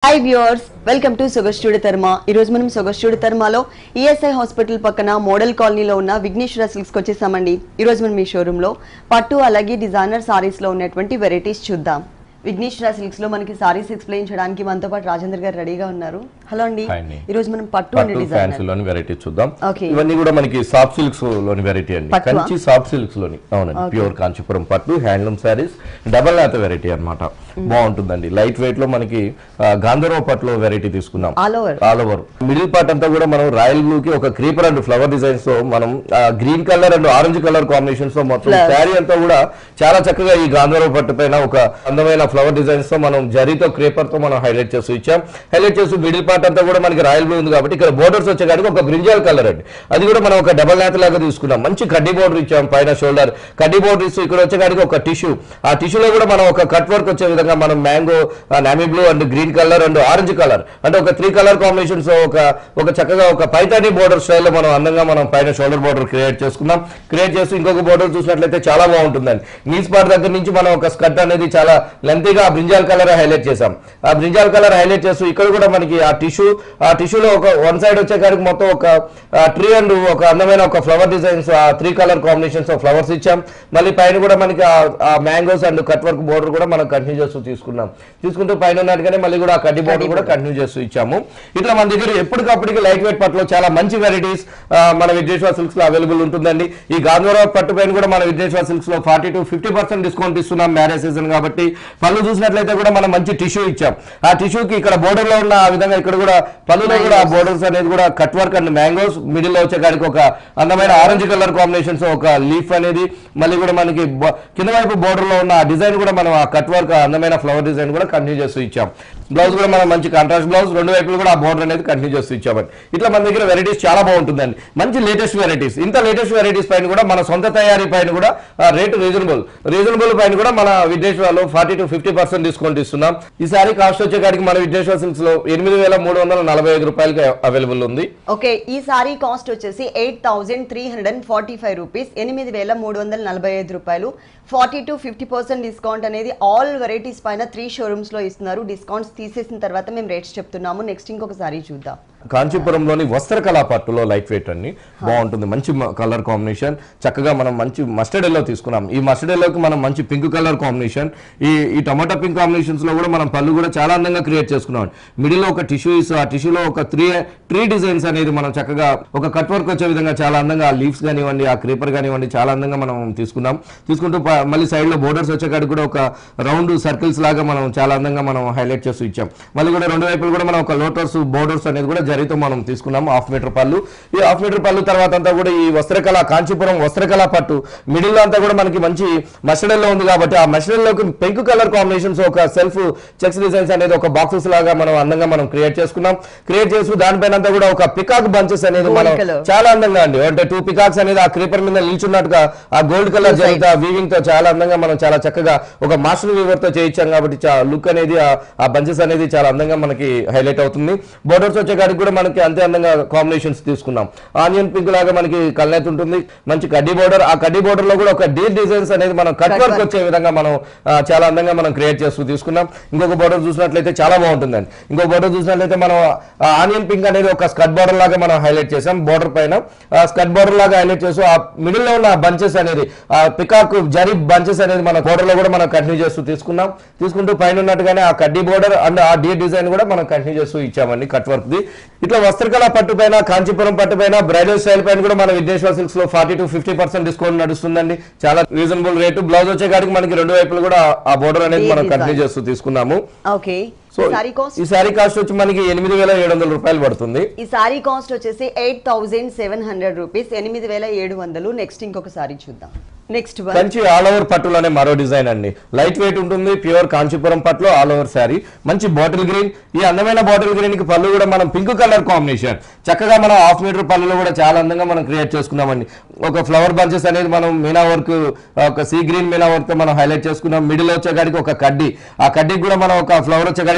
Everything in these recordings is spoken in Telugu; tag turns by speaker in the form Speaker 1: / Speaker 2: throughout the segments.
Speaker 1: హాయ్ వ్యూవర్స్ వెల్కమ్ టు సొగస్ట్యూడి తర్మ ఈ రోజు మనం సొగస్ట్యూడి తర్మలో ఈఎస్ఐ హాస్పిటల్ పక్కన మోడల్ కాలనీలో ఉన్న విఘ్నేశ్వర సిల్క్స్కి వచ్చేసామండి ఈ రోజు మనం ఈ షోరూంలో పట్టు అలాగే డిజైనర్ సారీస్ లో ఉన్నటువంటి వెరైటీస్ చూద్దాం విఘ్నేశ్వర సిల్క్స్ లో మనకి సారీస్ ఎక్స్ప్లెయిన్ చేయడానికి మనతో పాటు రాజేందర్ గారు రెడీగా ఉన్నారు హలో అండి
Speaker 2: హాయ్ అండి.
Speaker 1: ఈ రోజు మనం పట్టు అండ్
Speaker 2: పట్టు
Speaker 1: డిజైనర్
Speaker 2: ఫ్యాన్సీ లోని వెరైటీ చూద్దాం
Speaker 1: Okay.
Speaker 2: ఇవన్నీ కూడా మనకి సాఫ్ట్ సిల్క్స్ లోని వెరైటీ అండి
Speaker 1: పట్టువా?
Speaker 2: కంచి సాఫ్ట్ సిల్క్స్ లోని అవునండి ప్యూర్ కాంచీపురం పట్టు హ్యాండ్లూమ్ శారీస్ డబల్ నేత వెరైటీ అన్నమాట బాగుంటుందండి లైట్ వెయిట్ లో మనకి ఆ, గాంధర్వ పట్టులో వెరైటీ తీసుకున్నాం
Speaker 1: all over
Speaker 2: all over middle part అంతా కూడా మనం రాయల్ బ్లూ కి ఒక క్రీపర్ అండ్ ఫ్లవర్ డిజైన్స్ తో మనం green colour and orange colour combinations తో మొత్తం
Speaker 1: Flowers.
Speaker 2: శారీ అంతా కూడా చాలా చక్కగా ఈ గాంధర్వ పట్టు పైన ఒక అందమైన ఫ్లవర్ డిజైన్స్ తో మనం జరీతో క్రేపర్ తో మనం హైలైట్ చేస్తూ ఇచ్చాం హైలైట్ చేస్తూ మిడిల్ పార్ట్ అంతా కూడా మనకి రాయల్ బ్లూ ఉంది కాబట్టి ఇక్కడ బోర్డర్స్ వచ్చేకాడికి ఒక బ్రింజాల్ కలర్ అండి అది కూడా మనం ఒక డబల్ నేత లాగా తీసుకున్నాం మంచి కడ్డీ బోర్డర్ ఇచ్చాం పైన షోల్డర్ కడ్డీ బోర్డర్ ఇస్తూ ఇక్కడ వచ్చేకాడికి ఒక టిష్యూ ఆ టిష్యూలో కూడా మనం ఒక కట్ వర్క్ వచ్చే విధంగా మనం మ్యాంగో నామీ blue and green colour and orange colour అంటే ఒక త్రీ కలర్ కాంబినేషన్స్ ఒక ఒక చక్కగా ఒక పైతాని బోర్డర్ స్టైల్లో మనం అందంగా మనం పైన షోల్డర్ బోర్డర్ క్రియేట్ చేసుకున్నాం క్రియేట్ చేస్తూ ఇంకొక బోర్డర్ చూసినట్లయితే చాలా బాగుంటుందండి నీస్ పార్ట్ దగ్గర నుంచి మనం ఒక స్కర్ట్ అనేది చాలా లెంతీగా ఆ బ్రింజాల్ కలర్ హైలైట్ చేసాం ఆ బ్రింజాల్ కలర్ హైలైట్ చేస్తూ ఇక్కడ కూడా మనకి ఆ టిష్యూ ఆ టిష్యూలో ఒక వన్ సైడ్ వచ్చే కాడికి మొత్తం ఒక ట్రీ అండ్ ఒక అందమైన ఒక ఫ్లవర్ డిజైన్స్ ఆ three colour combinations of flowers ఇచ్చాం మళ్ళీ పైన కూడా మనకి ఆ mangoes and cut work border కూడా మనం కంటిన్యూ చేస్తూ తీసుకున్నాం తీసుకుంటూ పైన ఉన్నట్టుగానే మళ్ళీ కూడా ఆ కడ్డీ బోర్డర్ కూడా కంటిన్యూ చేస్తూ ఇచ్చాము ఇట్లా మన దగ్గర ఎప్పటికప్పటికి లైట్ వెయిట్ పట్టులో చాలా మంచి వెరైటీస్ మన విద్యేశ్వర సిల్క్స్ లో అవైలబుల్ ఉంటుందండి ఈ గాంధీరావు పట్టు పైన కూడా మన విద్యేశ్వర సిల్క్స్ లో forty to fifty percent discount ఇస్తున్నాం మ్యారేజ్ సీజన్ కాబట్టి పళ్ళు చూసినట్లయితే కూడా మనం మంచి టిష్యూ ఇచ్చాం ఆ టిష్యూకి ఇక్కడ బోర్డర్ లో ఉన్న ఆ విధంగా ఇక్కడ కూడా పళ్ళులో కూడా ఆ బోర్డర్స్ అనేది కూడా cut work and mangoes middle లో వచ్చే కాడికి ఒక అందమైన ఆరెంజ్ కలర్ కాంబినేషన్స్ ఒక లీఫ్ అనేది మళ్ళీ కూడా మనకి బ- కింద వైపు బోర్డర్ లో ఉన్న ఆ డిజైన్ కూడా మనం ఆ కట్ వర్క్ అందమైన ఫ్లవర్ డిజైన్ కూడా కంటిన్యూ చేస్తూ ఇచ్చాం బ్లౌజ్ కూడా మనం మంచి కాంట్రాస్ట్ బ్లౌజ్ రెండు వైపులు కూడా ఆ బోర్డర్ అనేది కంటిన్యూ చేస్తూ ఇచ్చామండి ఇట్లా మన దగ్గర వెరైటీస్ చాలా బాగుంటుందండి మంచి లేటెస్ట్ వెరైటీస్ ఇంత లేటెస్ట్ వెరైటీస్ పైన కూడా మన సొంత తయారీ పైన కూడా రేట్ రీజనబుల్ రీజనబుల్ పైన కూడా మన విదేశాల్లో forty to fifty percent discount ఇస్తున్నాం ఈ సారీ కాస్ట్ వచ్చేకాడికి మన విదేశ్వర సిల్క్స్ లో ఎనిమిది వేల మూడు వందల నలభై ఐదు రూపాయలకి అవైలబుల్ ఉంది
Speaker 1: ఓకే ఈ సారీ కాస్ట్ వచ్చేసి eight thousand three hundred and forty five rupees ఎనిమిది వేల మూడు వందల నలభై ఐదు రూపాయలు forty to fifty percent discount అనేది ఆల్ వెరైటీస్ పైన త్రీ షోరూమ్స్ లో ఇస్తున్నారు డిస్కౌంట్స్ తీసేసిన తర్వాత మేము రేట్స్ చెప్తున్నాము నెక్స్ట్ ఇంకొక సారీ చూద్దాం
Speaker 2: కాంచీపురంలోని వస్త్రకళా పట్టులో లైట్ వెయిట్ అండి బాగుంటుంది మంచి కలర్ కాంబినేషన్ చక్కగా మనం మంచి మస్టర్డ్ ఎల్లో తీసుకున్నాం ఈ మస్టర్డ్ ఎల్లోకి మనం మంచి పింక్ కలర్ కాంబినేషన్ ఈ ఈ టమాటా పింక్ కాంబినేషన్స్ లో కూడా మనం పళ్ళు కూడా చాలా అందంగా క్రియేట్ చేసుకున్నాం మిడిల్ లో ఒక టిష్యూ ఆ టిష్యూలో ఒక త్రీ ట్రీ డిజైన్స్ అనేది మనం చక్కగా ఒక కట్ వర్క్ వచ్చే విధంగా చాలా అందంగా ఆ లీవ్స్ కానివ్వండి ఆ క్రీపర్ కానివ్వండి చాలా అందంగా మనం తీసుకున్నాం తీసుకుంటూ ప- మళ్ళీ సైడ్ లో బోర్డర్స్ వచ్చేకాడికి కూడా ఒక రౌండ్ సర్కిల్స్ లాగా మనం చాలా అందంగా మనం హైలైట్ చేస్తూ ఇచ్చాం మళ్ళీ కూడా రెండు వైపులు కూడా మనం ఒక లోటర్స్ బోర్డర్స్ అనేది కూడా జరితో మనం తీసుకున్నాం హాఫ్ మీటర్ పళ్ళు ఈ హాఫ్ మీటర్ పళ్ళు తర్వాత అంతా కూడా ఈ వస్త్రకళ కాంచీపురం వస్త్రకళ పట్టు మిడిల్ లో అంతా కూడా మనకి మంచి మస్టర్డ్ లో ఉంది కాబట్టి ఆ మస్టర్డ్ లోకి పెంకు కలర్ కాంబినేషన్స్ ఒక సెల్ఫ్ చెక్స్ డిజైన్స్ అనేది ఒక బాక్సెస్ లాగా మనం అందంగా మనం క్రియేట్ చేసుకున్నాం క్రియేట్ చేస్తూ దానిపైన అంతా కూడా ఒక పికాక్ బంచెస్ అనేది
Speaker 1: Gold
Speaker 2: మనం
Speaker 1: colour.
Speaker 2: చాలా అందంగా అండి అంటే టూ పికాక్స్ అనేది ఆ క్రీపర్ మీద నిల్చున్నట్టుగా ఆ గోల్డ్ కలర్
Speaker 1: Two
Speaker 2: జరిగితే వీవింగ్ తో చాలా అందంగా మనం చాలా చక్కగా ఒక మాస్టర్ వీవర్ తో చేయించాం కాబట్టి లుక్ అనేది ఆ- ఆ బంచెస్ అనేది చాలా అందంగా మనకి హైలైట్ అవుతుంది బోర్డర్స్ వచ్చే కాడికి కూడా మనకి అంతే అందంగా కాంబినేషన్స్ తీసుకున్నాం ఆనియన్ పింక్ లాగా మనకి కల్నేత్ ఉంటుంది మంచి కడ్డీ బోర్డర్ ఆ కడ్డీ బోర్డర్ లో కూడా ఒక డీప్ డిజైన్స్ అనేది మనం కట్
Speaker 1: Cut
Speaker 2: వర్క్
Speaker 1: work.
Speaker 2: వచ్చే విధంగా మనం ఆ, చాలా అందంగా మనం క్రియేట్ చేస్తూ తీసుకున్నాం ఇంకొక బోర్డర్ చూసినట్లయితే చాలా బాగుంటుందండి ఇంకొక బోర్డర్ చూసినట్లయితే మనం ఆనియన్ పింక్ అనేది ఒక స్కట్ బోర్డర్ లాగా మనం హైలైట్ చేసాం బోర్డర్ పైన స్కట్ బోర్డర్ లాగా హైలైట్ చేస్తూ ఆ మిడిల్ లో ఉన్న బంచెస్ అనేది ఆ పికాక్ జరీ బంచెస్ అనేది మన బోర్డర్ లో కూడా మనం కంటిన్యూ చేస్తూ తీసుకున్నాం తీసుకుంటూ పైన ఉన్నట్టుగానే ఆ కడ్డీ బోర్డర్ అండ్ ఆ డీ డిజైన్ కూడా మనం కంటిన్యూ చేస్తూ ఇచ్చామండి కట్ వర్క్ ది ఇట్లా వస్త్రకళ పట్టు పైన కాంచీపురం పట్టు పైన బ్రైడల్ స్టైల్ పైన కూడా మన విద్యేశ్వర సిల్క్స్ లో forty to fifty percent discount నడుస్తుందండి చాలా రీజనబుల్ రేటు బ్లౌజ్ వచ్చే కాడికి మనకి రెండు వైపులు కూడా ఆ బోర్డర్ అనేది
Speaker 1: Deep
Speaker 2: మనం
Speaker 1: design.
Speaker 2: కంటిన్యూ చేస్తూ తీసుకున్నాము
Speaker 1: ఓకే
Speaker 2: సో
Speaker 1: సారీ కాస్ట్
Speaker 2: ఈ సారీ కాస్ట్ వచ్చి మనకి ఎనిమిది వేల ఏడు వందల రూపాయలు పడుతుంది
Speaker 1: ఈ సారీ కాస్ట్ వచ్చేసి eight thousand seven hundred rupees ఎనిమిది వేల ఏడు వందలు నెక్స్ట్ ఇంకొక సారీ చూద్దాం next one
Speaker 2: Kanchi all over పట్టులోనే మరో డిజైన్ అండి లైట్ వెయిట్ ఉంటుంది ప్యూర్ కాంచీపురం పట్టులో ఆల్ ఓవర్ శారీ మంచి బాటిల్ గ్రీన్ ఈ అందమైన బాటిల్ గ్రీన్ కి పళ్ళు కూడా మనం పింక్ కలర్ కాంబినేషన్ చక్కగా మనం హాఫ్ మీటర్ పళ్ళులో కూడా చాలా అందంగా మనం క్రియేట్ చేసుకున్నామండి ఒక ఫ్లవర్ బంచెస్ అనేది మనం మీనా వర్క్ ఒక సీ గ్రీన్ మీనా వర్క్ తో మనం హైలైట్ చేసుకున్నాం మిడిల్ వచ్చేకాడికి ఒక కడ్డీ ఆ కడ్డీకి కూడా మనం ఒక ఫ్లవర్ వచ్చేకాడికి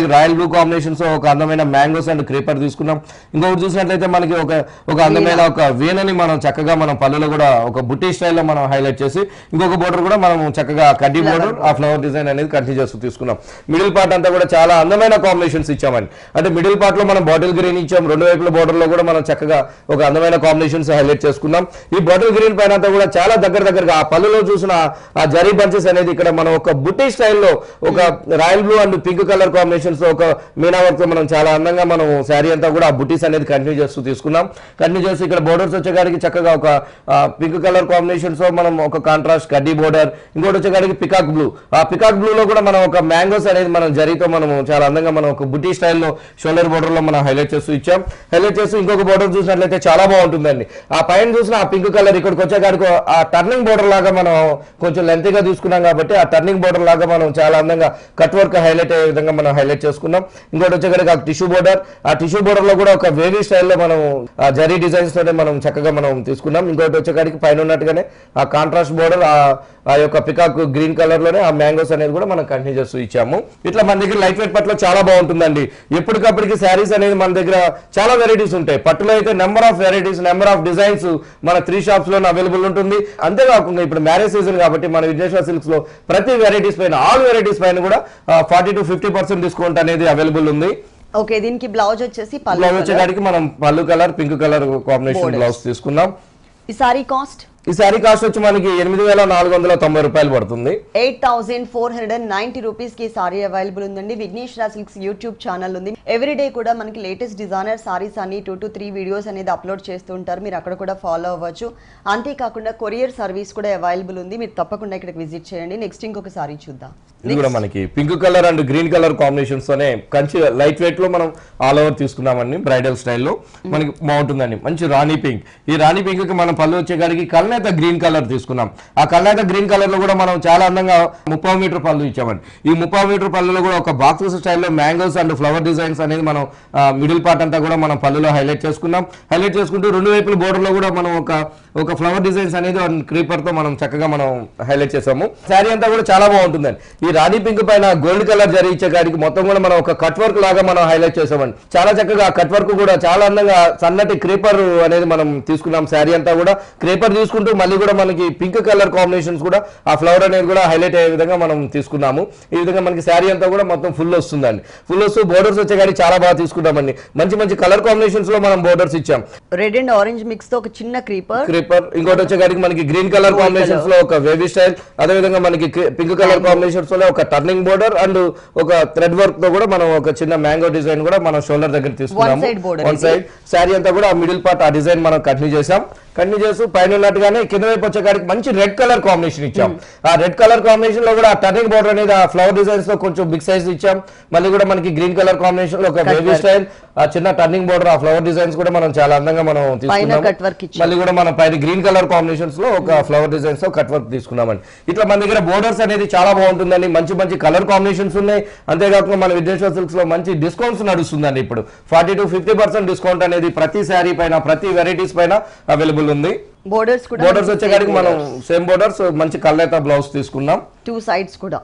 Speaker 2: వచ్చేకాడికి రాయల్ బ్లూ కాంబినేషన్స్ ఒక అందమైన మ్యాంగోస్ అండ్ క్రీపర్ తీసుకున్నాం ఇంకొకటి చూసినట్లయితే మనకి ఒక ఒక అందమైన ఒక వీణని మనం చక్కగా మనం పళ్ళులో కూడా ఒక బుట్టి స్టైల్లో మనం హైలైట్ చేసి ఇంకొక బోర్డర్ కూడా మనం చక్కగా కడ్డీ బోర్డర్ ఆ ఫ్లవర్ డిజైన్ అనేది కంటిన్యూ చేస్తూ తీసుకున్నాం మిడిల్ పార్ట్ అంతా కూడా చాలా అందమైన కాంబినేషన్స్ ఇచ్చామండి అంటే మిడిల్ పార్ట్ లో మనం బాటిల్ గ్రీన్ ఇచ్చాం రెండు వైపుల బోర్డర్ లో కూడా మనం చక్కగా ఒక అందమైన కాంబినేషన్స్ హైలైట్ చేసుకున్నాం ఈ బాటిల్ గ్రీన్ పైన అంతా కూడా చాలా దగ్గర దగ్గరగా ఆ పళ్ళులో చూసిన ఆ జరీ బంచెస్ అనేది ఇక్కడ మనం ఒక బుట్టి స్టైల్లో ఒక royal blue and pink colour combinations తో ఒక మీనా వర్క్ తో మనం చాలా అందంగా మనం శారీ అంతా కూడా ఆ బుటీస్ అనేది కంటిన్యూ చేస్తూ తీసుకున్నాం కంటిన్యూ చేసి ఇక్కడ బోర్డర్స్ వచ్చేకాడికి చక్కగా ఒక పింక్ కలర్ కాంబినేషన్స్ తో మనం ఒక కాంట్రాస్ట్ కడ్డీ బోర్డర్ ఇంకోటి వచ్చేకాడికి పికాక్ బ్లూ ఆ పికాక్ బ్లూ లో కూడా మనం ఒక మ్యాంగోస్ అనేది మనం జరీతో మనం చాలా అందంగా మనం ఒక బుటీ స్టైల్లో షోల్డర్ బోర్డర్ లో మనం హైలైట్ చేస్తూ ఇచ్చాం హైలైట్ చేస్తూ ఇంకొక బోర్డర్ చూసినట్లయితే చాలా బాగుంటుందండి ఆ పైన చూసిన ఆ పింక్ కలర్ ఇక్కడికి వచ్చేకాడికి ఆ టర్నింగ్ బోర్డర్ లాగా మనం కొంచెం లెంత్ గా తీసుకున్నాం కాబట్టి ఆ టర్నింగ్ బోర్డర్ లాగా మనం చాలా అందంగా కట్ వర్క్ హైలైట్ అయ్యే విధంగా మనం హైలైట్ చేసుకున్నాం ఇంకోటి వచ్చేకాడికి ఆ టిష్యూ బోర్డర్ ఆ టిష్యూ బోర్డర్ లో కూడా ఒక వేవీ స్టైల్లో మనం ఆ జరీ డిజైన్స్ తోనే మనం చక్కగా మనం తీసుకున్నాం ఇంకోటి వచ్చేకాడికి పైన ఉన్నట్టుగానే ఆ కాంట్రాస్ట్ బోర్డర్ ఆ ఆ యొక్క పికాక్ గ్రీన్ కలర్ లోనే ఆ మ్యాంగోస్ అనేది కూడా మనం కంటిన్యూ చేస్తూ ఇచ్చాము ఇట్లా మన దగ్గర లైట్ వెయిట్ పట్టులో చాలా బాగుంటుందండి ఎప్పటికప్పటికి శారీస్ అనేది మన దగ్గర చాలా వెరైటీస్ ఉంటాయి పట్టులో అయితే number of varieties number of designs మన త్రీ షాప్స్ లో అవైలబుల్ ఉంటుంది అంతేకాకుండా ఇప్పుడు మ్యారేజ్ సీజన్ కాబట్టి మన విజయేశ్వర సిల్క్స్ లో ప్రతి వెరైటీస్ పైన ఆల్ వెరైటీస్ పైన కూడా forty to fifty percent discount అనేది అవైలబుల్ ఉంది
Speaker 1: ఓకే దీనికి బ్లౌజ్ వచ్చేసి
Speaker 2: బ్లౌజ్
Speaker 1: పళ్ళు
Speaker 2: వచ్చేకాడికి మనం పళ్ళు colour pink colour combination
Speaker 1: Borders.
Speaker 2: Blouse తీసుకున్నాం
Speaker 1: ఈ సారీ కాస్ట్
Speaker 2: ఈ శారీ కాస్ట్ వచ్చి మనకి ఎనిమిది వేల నాలుగు వందల తొంభై రూపాయలు పడుతుంది
Speaker 1: eight thousand four hundred and ninety rupees కి సారీ అవైలబుల్ ఉందండి విఘ్నేష్ రా సిల్క్స్ యూట్యూబ్ ఛానల్ ఉంది ఎవ్రీ డే కూడా మనకి లేటెస్ట్ డిజైనర్ సారీస్ అన్ని టూ టు త్రీ వీడియోస్ అనేది అప్లోడ్ చేస్తూ ఉంటారు మీరు అక్కడ కూడా ఫాలో అవ్వచ్చు అంతేకాకుండా కొరియర్ సర్వీస్ కూడా అవైలబుల్ ఉంది మీరు తప్పకుండా ఇక్కడికి విజిట్ చేయండి నెక్స్ట్ ఇంకొక సారీ చూద్దాం
Speaker 2: ఇది కూడా మనకి pink colour and green colour combinations తోనే కంచి లైట్ వెయిట్ లో మనం ఆల్ ఓవర్ తీసుకున్నామండి బ్రైడల్ స్టైల్లో మనకి బాగుంటుందండి మంచి రాణి పింక్ ఈ రాణి పింక్ కి మనం పళ్ళు వచ్చేకాడికి కల్నేత గ్రీన్ కలర్ తీసుకున్నాం ఆ కల్నేత గ్రీన్ కలర్ లో కూడా మనం చాలా అందంగా ముప్పై మీటర్ పళ్ళు ఇచ్చామండి ఈ ముప్పై మీటర్ పళ్ళులో కూడా ఒక బాక్సెస్ స్టైల్లో మ్యాంగోస్ అండ్ ఫ్లవర్ డిజైన్స్ అనేది మనం మిడిల్ పార్ట్ అంతా కూడా మనం పళ్ళులో హైలైట్ చేసుకున్నాం హైలైట్ చేసుకుంటూ రెండు వైపుల బోర్డర్ లో కూడా మనం ఒక ఒక ఫ్లవర్ డిజైన్స్ అనేది క్రీపర్ తో మనం చక్కగా మనం హైలైట్ చేసాము శారీ అంతా కూడా చాలా బాగుంటుందండి ఈ రాణి పింక్ పైన గోల్డ్ కలర్ జరీ ఇచ్చే కాడికి మొత్తం కూడా మనం ఒక కట్ వర్క్ లాగా మనం హైలైట్ చేసామండి చాలా చక్కగా కట్ వర్క్ కూడా చాలా అందంగా సన్నటి క్రీపర్ అనేది మనం తీసుకున్నాం శారీ అంతా కూడా క్రీపర్ తీసుకుంటూ మళ్ళీ కూడా మనకి పింక్ కలర్ కాంబినేషన్స్ కూడా ఆ ఫ్లవర్ అనేది కూడా హైలైట్ అయ్యే విధంగా మనం తీసుకున్నాము ఈ విధంగా మనకి శారీ అంతా కూడా మొత్తం ఫుల్ వస్తుందండి ఫుల్ వస్తూ బోర్డర్స్ వచ్చే కాడికి చాలా బాగా తీసుకుంటామండి మంచి మంచి కలర్ కాంబినేషన్స్ లో మనం బోర్డర్స్ ఇచ్చాం
Speaker 1: రెడ్ అండ్ ఆరెంజ్ మిక్స్ తో ఒక చిన్న క్రీపర్
Speaker 2: క్రీపర్ ఇంకోటి వచ్చేకాడికి మనకి గ్రీన్ కలర్ కాంబినేషన్స్ లో ఒక వేవీ స్టైల్ అదే విధంగా మనకి పింక్ కలర్ కాంబినేషన్స్ లో ఒక టర్నింగ్ బోర్డర్ అండ్ ఒక థ్రెడ్ వర్క్ తో కూడా మనం ఒక చిన్న మ్యాంగో డిజైన్ కూడా మనం షోల్డర్ దగ్గర తీసుకున్నాము
Speaker 1: side border
Speaker 2: వన్
Speaker 1: ఇది.
Speaker 2: సైడ్ శారీ అంతా కూడా మిడిల్ పార్ట్ ఆ డిజైన్ మనం కంటిన్యూ చేసాం కంటిన్యూ చేస్తూ పైన ఉన్నట్టుగానే కింద వైపు వచ్చేకాడికి మంచి రెడ్ కలర్ కాంబినేషన్ ఇచ్చాం ఆ రెడ్ కలర్ కాంబినేషన్ లో కూడా ఆ టర్నింగ్ బోర్డర్ అనేది ఆ ఫ్లవర్ డిజైన్స్ తో కొంచెం బిగ్ సైజ్ ఇచ్చాం మళ్ళీ కూడా మనకి గ్రీన్ కలర్ కాంబినేషన్ లో ఒక
Speaker 1: Cut
Speaker 2: వేవీ
Speaker 1: work.
Speaker 2: స్టైల్ ఆ చిన్న టర్నింగ్ బోర్డర్ ఆ ఫ్లవర్ డిజైన్స్ కూడా మనం చాలా అందంగా మనం తీసుకున్నాం
Speaker 1: cut work ఇచ్చాం.
Speaker 2: మళ్ళీ కూడా మనం పైన గ్రీన్ కలర్ కాంబినేషన్స్ లో ఒక ఫ్లవర్ డిజైన్స్ తో కట్ వర్క్ తీసుకున్నామండి ఇట్లా మన దగ్గర బోర్డర్స్ అనేది చాలా బాగుంటుందండి మంచి మంచి కలర్ కాంబినేషన్స్ ఉన్నాయి అంతేకాకుండా మన విద్యేశ్వర సిల్క్స్ లో మంచి డిస్కౌంట్స్ నడుస్తుందండి ఇప్పుడు forty to fifty percent discount అనేది ప్రతి శారీ పైన ప్రతి వెరైటీస్ పైన అవైలబుల్ ఉంది
Speaker 1: బోర్డర్స్ కూడా
Speaker 2: బోర్డర్స్ వచ్చేకాడికి మనం సేమ్ బోర్డర్స్ మంచి కళ్ళైతే బ్లౌజ్ తీసుకున్నాం
Speaker 1: టూ సైడ్స్ కూడా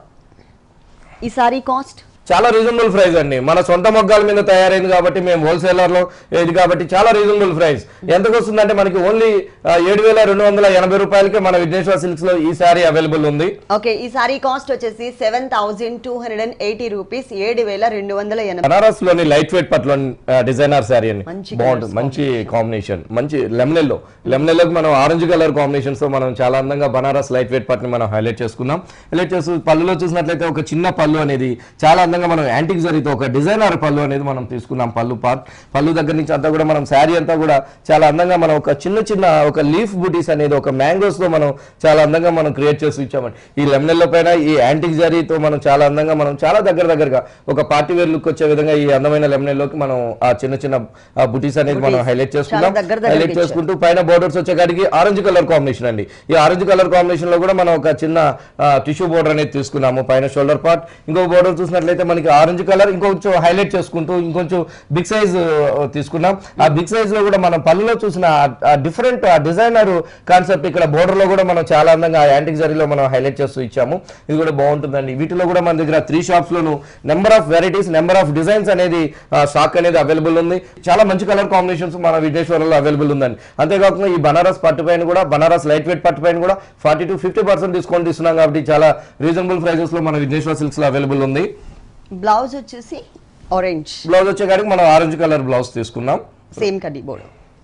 Speaker 1: ఈ సారీ కాస్ట్
Speaker 2: చాలా రీజనబుల్ ప్రైస్ అండి మన సొంత మొగ్గాల మీద తయారైంది కాబట్టి మేము హోల్సేలర్ లో ఇది కాబట్టి చాలా రీజనబుల్ ప్రైస్ ఎంతకు వస్తుందంటే మనకి ఓన్లీ ఏడు వేల రెండు వందల ఎనభై రూపాయలకి మన విఘ్నేశ్వర సిల్క్స్ లో ఈ సారీ అవైలబుల్ ఉంది
Speaker 1: ఓకే ఈ సారీ కాస్ట్ వచ్చేసి seven thousand two hundred and eighty rupees ఏడు వేల రెండు వందల ఎనభై
Speaker 2: బనారస్ లోని లైట్ వెయిట్ పట్ల డిజైనర్ శారీ అండి
Speaker 1: మంచి
Speaker 2: బాగుంటుంది మంచి కాంబినేషన్ మంచి లెమనెల్లో లెమనెల్లోకి మనం ఆరెంజ్ కలర్ కాంబినేషన్స్ తో మనం చాలా అందంగా బనారస్ లైట్ వెయిట్ పట్ని మనం హైలైట్ చేసుకున్నాం హైలైట్ చేస్తూ పళ్ళులో చూసినట్లయితే ఒక చిన్న పళ్ళు అనేది చాలా అందంగా మనం యాంటిక్ జరీతో ఒక డిజైనర్ పళ్ళు అనేది మనం తీసుకున్నాం పళ్ళు పార్ట్ పళ్ళు దగ్గర నుంచి అంతా కూడా మనం శారీ అంతా కూడా చాలా అందంగా మనం ఒక చిన్న చిన్న ఒక లీఫ్ బూటీస్ అనేది ఒక మ్యాంగోస్ తో మనం చాలా అందంగా మనం క్రియేట్ చేసి ఇచ్చామండి ఈ లెమనెల్లో పైన ఈ యాంటిక్ జరీతో మనం చాలా అందంగా మనం చాలా దగ్గర దగ్గరగా ఒక పార్టీ వేర్ లుక్ వచ్చే విధంగా ఈ అందమైన లెమనెల్లోకి మనం ఆ చిన్న చిన్న బుటీస్ అనేది మనం హైలైట్ చేసుకున్నాం
Speaker 1: చాలా దగ్గర దగ్గరగా
Speaker 2: హైలైట్ చేసుకుంటూ పైన బోర్డర్స్ వచ్చేకాడికి ఆరెంజ్ కలర్ కాంబినేషన్ అండి ఈ ఆరెంజ్ కలర్ కాంబినేషన్ లో కూడా మనం ఒక చిన్న టిష్యూ బోర్డర్ అనేది తీసుకున్నాము పైన షోల్డర్ పార్ట్ ఇంకో బోర్డర్ చూసినట్లయితే మనకి ఆరెంజ్ కలర్ ఇంకొంచెం హైలైట్ చేసుకుంటూ ఇంకొంచెం బిగ్ సైజ్ తీసుకున్నాం ఆ బిగ్ సైజ్ లో కూడా మనం పళ్ళులో చూసిన ఆ డిఫరెంట్ ఆ డిజైనర్ కాన్సెప్ట్ ఇక్కడ బోర్డర్ లో కూడా మనం చాలా అందంగా యాంటిక్ జరీలో మనం హైలైట్ చేస్తూ ఇచ్చాము ఇది కూడా బాగుంటుందండి వీటిలో కూడా మన దగ్గర త్రీ షాప్స్ లోను number of varieties number of designs అనేది స్టాక్ అనేది అవైలబుల్ ఉంది చాలా మంచి కలర్ కాంబినేషన్స్ మన విఘ్నేశ్వరంలో అవైలబుల్ ఉందండి అంతేకాకుండా ఈ బనారస్ పట్టు పైన కూడా బనారస్ లైట్ వెయిట్ పట్టు పైన కూడా forty to fifty percent discount ఇస్తున్నాం కాబట్టి చాలా రీజనబుల్ ప్రైజెస్ లో మన విఘ్నేశ్వర సిల్క్స్ లో అవైలబుల్ ఉంది
Speaker 1: బ్లౌజ్ వచ్చేసి ఆరెంజ్
Speaker 2: బ్లౌజ్ వచ్చేకాడికి మనం ఆరెంజ్ కలర్ బ్లౌజ్ తీసుకున్నాం
Speaker 1: సేమ్ కడ్డీ బోర్డు